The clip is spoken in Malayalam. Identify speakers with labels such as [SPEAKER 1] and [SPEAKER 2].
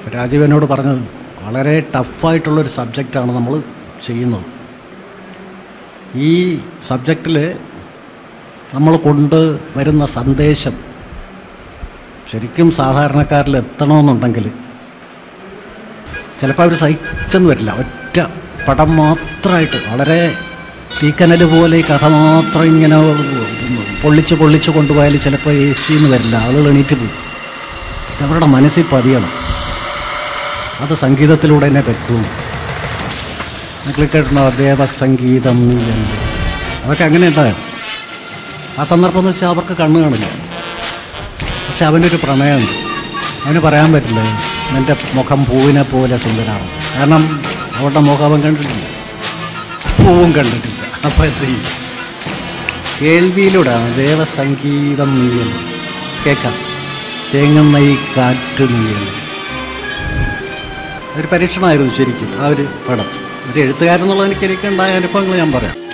[SPEAKER 1] രാജീവ് എന്നോട് പറഞ്ഞത് വളരെ ടഫായിട്ടുള്ളൊരു സബ്ജക്റ്റാണ് നമ്മൾ ചെയ്യുന്നത് ഈ സബ്ജക്റ്റിൽ നമ്മൾ കൊണ്ട് വരുന്ന സന്ദേശം ശരിക്കും സാധാരണക്കാരിൽ എത്തണമെന്നുണ്ടെങ്കിൽ ചിലപ്പോൾ അവർ സഹിച്ചെന്ന് വരില്ല ഒറ്റ പടം മാത്രമായിട്ട് വളരെ തീക്കനൽ പോലെ ഈ കഥ മാത്രം ഇങ്ങനെ പൊള്ളിച്ച് പൊള്ളിച്ച് കൊണ്ടുപോയാൽ ചിലപ്പോൾ എ സിന്ന് വരില്ല ആളുകൾ എണീറ്റ് പോകും ഇതവരുടെ മനസ്സിൽ പതിയണം അത് സംഗീതത്തിലൂടെ തന്നെ പറ്റുള്ളൂ കേട്ടിട്ടുണ്ടോ ദേവസംഗീതം നീ എന്ന്. അതൊക്കെ അങ്ങനെ ഉണ്ടാകും ആ സന്ദർഭം എന്ന് വെച്ചാൽ അവർക്ക് കണ്ണ് കാണില്ല പക്ഷെ അവനൊരു പ്രണയമുണ്ട് അവന് പറയാൻ പറ്റില്ല എൻ്റെ മുഖം പൂവിനെ പോലെ സുന്ദരമാണ് കാരണം അവളുടെ മുഖം അവൻ കണ്ടിട്ടില്ല പൂവും കണ്ടിട്ടില്ല അപ്പോൾ എന്ത് ചെയ്യും കേൾവിയിലൂടെയാണ് ദേവസംഗീതം നീയൽ കേൾക്കാം തേങ്ങുന്ന ഈ കാറ്റ് നീയൽ ഒരു പരീക്ഷണമായിരുന്നു ശരിക്കും ആ ഒരു പടം ഒരു എഴുത്തുകാരെന്നുള്ള എനിക്ക് എനിക്കുണ്ടായ അനുഭവങ്ങൾ ഞാൻ പറയാം